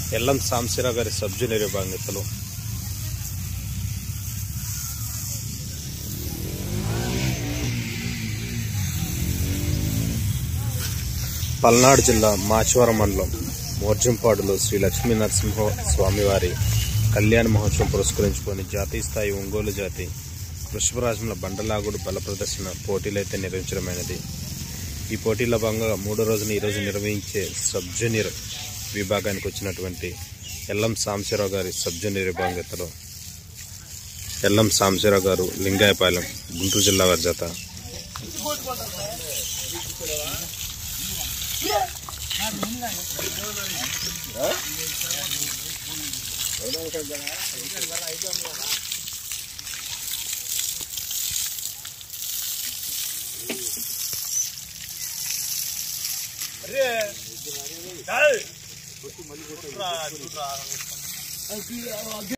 ఎల్లం సాంశీరావు గారి sub junior విభాగతలు Palnadu జిల్లా మాచవరం మండలం మోర్జంపాడులో శ్రీ లక్ష్మీ నరసింహ స్వామివారి కళ్యాణ మహోత్సవం పురస్కరించుకొని జాతీయ స్థాయి ఒంగోలు జాతి వృషభరాజంలో బండలాగుడు బల ప్రదర్శన పోటీలైతే నిర్వహించడమైనది ఈ పోటీలో భాగంగా మూడో రోజున ఈరోజు నిర్వహించే సబ్ జూనియర్ విభాగానికి వచ్చినటువంటి ఎల్లం సాంబశివరావు గారి సబ్ జూనియర్ విభాగతలో ఎల్లం సాంబశివరావు గారు లింగాయపాలెం గుంటూరు జిల్లా వారి జత అరే